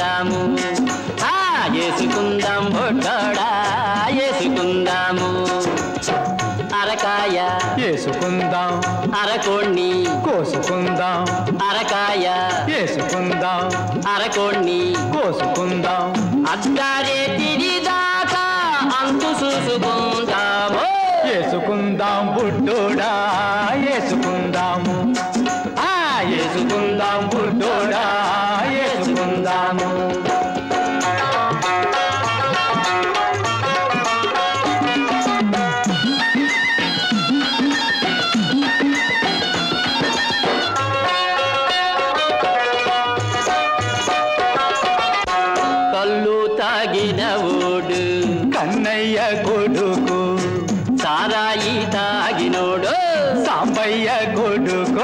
వేసుకుందాము ఆ వేసుకుందాం బొడ్డోడా వేసుకుందాము అరకాయ వేసుకుందాం అరకోణ్ణి కోసుకుందాం అరకాయ వేసుకుందాం అరకోణ్ణి కోసుకుందాం అద్దారే తిరిదాకా అంతు చూసుకుందాము వేసుకుందాం బుడ్డోడా వేసుకుందాము ఆ వేసుకుందాం బుడ్డోడా వేసుకుందాము కళ్ళు తాగిన ఓడు కన్నయ్య కొడుకు సారాయి తాగినోడు సాంబయ్య కొడుకు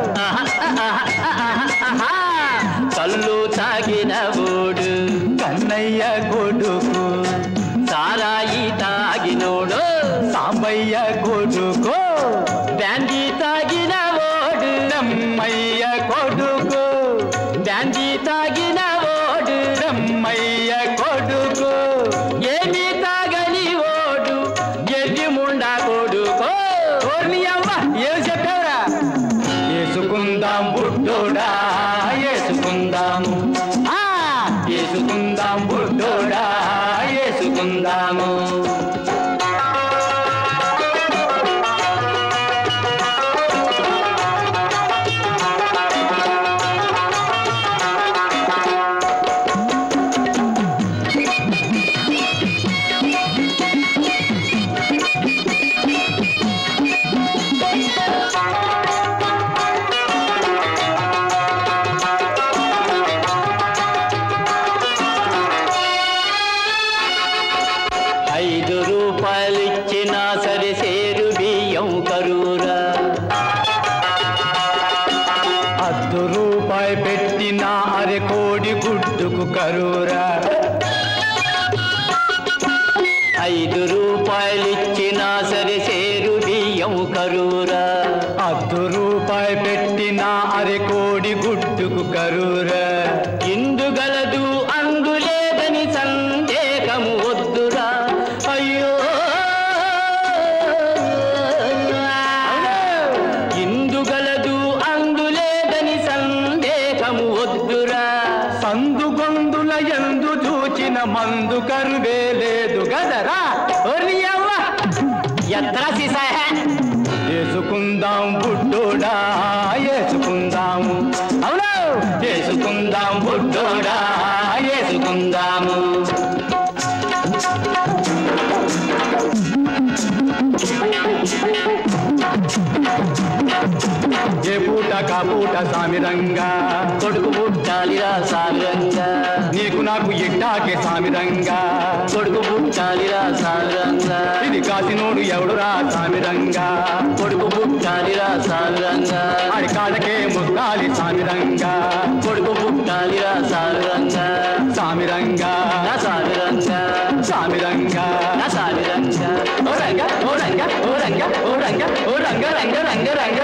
కళ్ళు తాగిన ఓడు కన్నయ్య కొడుకు సారాయి తాగినోడు సాంబయ్య కొడుకు బ్యాండీ తాగిన ఓడు రమ్మయ్య కొడుకు బ్యాండీ తాగిన ఓడు రమ్మయ్య కొడుకు ఏమి తాగని ఓడు ఎల్లి ముండా కొడుకో ఓర్ని అవ్వ ఏం చెప్పావురా వేసుకుందాం బుడ్డోడా వేసుకుందాము ఆ వేసుకుందాం బుడ్డోడా వేసుకుందాము ఐదు రూపాయలు ఇచ్చినా సరే సేరు బియ్యం కరూరా అర్ధ రూపాయి పెట్టిన అరె కోడి గుడ్డుకు కరూరా ఐదు రూపాయలు ఇచ్చినా సరే సేరు బియ్యం కరూరా అర్ధ రూపాయి పెట్టిన అరె కోడి గుడ్డుకు కరూరా ఇందుగలదు అందులేదని సందేహము వద్దురా అయ్యో ఇందుగలదు అందులేదని సందేహము వద్దురా సందు గొందుల ఎందు చూచిన మందు కరువే లేదు గదరా ఓర్ని అవ్వ ఎత్ర సిసా వేసుకుందాం బుడ్డోడా వేసుకుందాము అవును వేసుకుందాం బుడ్డోడా వేసుకుందాము ఏ పూట కా పూట సామిరంగా కొడుకు పుట్టాలిరా సామిరంగా నీకు నాకు ఎట్టాకే సామిరంగా కొడుకు పుట్టాలిరా సామిరంగా ఇది కాసినోడు ఎవడురా సామిరంగా కొడుకు పుట్టాలిరా సామిరంగా ఆడి కాళ్ళకే ముక్కాలి సామిరంగా కొడుకు పుట్టాలిరా సామిరంగా సామిరంగా నా సామిరంగా సామిరంగా నా సామిరంగా ఓ రంగ ఓ రంగ ఓ రంగ ఓ రంగ ఓ రంగ రంగ రంగ రంగ